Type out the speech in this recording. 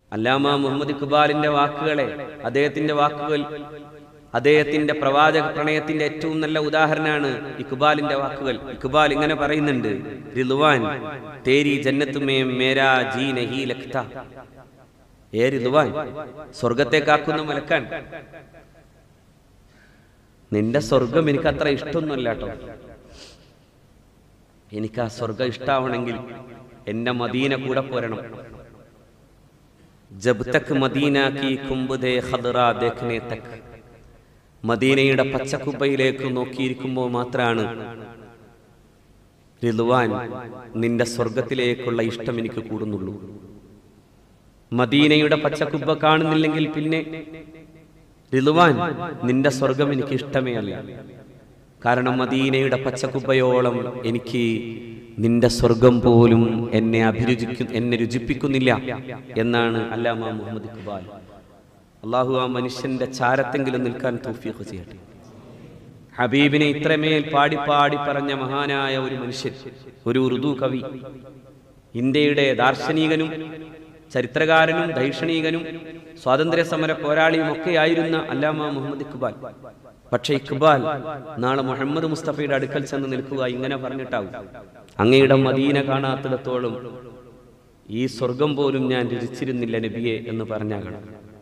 അല്ലാമ മുഹമ്മദ് ഇഖ്ബാലിന്റെ വാക്കുകളെ അദ്ദേഹത്തിന്റെ വാക്കുകൾ അദ്ദേഹത്തിന്റെ പ്രവാചക പ്രണയത്തിന്റെ ഏറ്റവും നല്ല ഉദാഹരണമാണ് ഇഖ്ബാലിന്റെ വാക്കുകൾ ഇഖ്ബാൽ ഇങ്ങനെ പറയുന്നുണ്ട് റിലുവാൻ തേരി ജന്നത്ത് മേ മേരാ ജി നഹി ലഖ്ത ഏ റിലുവാൻ സ്വർഗത്തെ കാക്കുന്ന മലക്കാൻ നിന്റെ സ്വർഗം എനിക്ക് അത്ര ഇഷ്ടമൊന്നുമല്ല കേട്ടോ എനിക്ക് ആ സ്വർഗം ഇഷ്ടാവണമെങ്കിൽ എന്റെ മദീന കൂടെ പോരണം ജബ് തക് മദീന കി കുംബുദേ ഖദ്റ ദേഖ്നെ തക് മദീനയുടെ പച്ചക്കുബയിലേക്ക് നോക്കിയിരിക്കുമ്പോൾ മാത്രമാണ് റിലുവാൻ നിന്റെ സ്വർഗത്തിലേക്കുള്ള ഇഷ്ടം എനിക്ക് കൂടുന്നുള്ളൂ മദീനയുടെ പച്ചക്കുബ്ബ കാണുന്നില്ലെങ്കിൽ പിന്നെ റിലുവാൻ നിന്റെ സ്വർഗം എനിക്ക് ഇഷ്ടമേ അല്ല കാരണം മദീനയുടെ പച്ചക്കുബ്ബയോളം എനിക്ക് നിന്റെ സ്വർഗം പോലും എന്നെ അഭിരുചിക്കു എന്നെ രുചിപ്പിക്കുന്നില്ല എന്നാണ് അല്ലാമ മുഹമ്മദ് ഇഖ്ബാൽ അള്ളാഹു ആ മനുഷ്യന്റെ ചാരത്തെങ്കിലും നിൽക്കാൻ തൗഫീഖ് ചെയ്യട്ടെ ഹബീബിനെ ഇത്രമേൽ പാടി പാടി പറഞ്ഞ മഹാനായ ഒരു മനുഷ്യൻ ഒരു ഉറുദു കവി ഇന്ത്യയുടെ ദാർശനികനും ചരിത്രകാരനും ദൈക്ഷണികനും സ്വാതന്ത്ര്യ സമര പോരാളിയും ഒക്കെയായിരുന്ന അല്ലാമ മുഹമ്മദ് ഇഖ്ബാൽ പക്ഷെ ഇഖ്ബാൽ നാളെ മുഹമ്മദ് മുസ്തഫയുടെ അടുക്കൽ ചെന്ന് നിൽക്കുക ഇങ്ങനെ പറഞ്ഞിട്ടാവും അങ്ങയുടെ മദീന കാണാത്തിടത്തോളം ഈ സ്വർഗം പോലും ഞാൻ രുചിച്ചിരുന്നില്ല നബിയെ എന്ന് പറഞ്ഞാകണം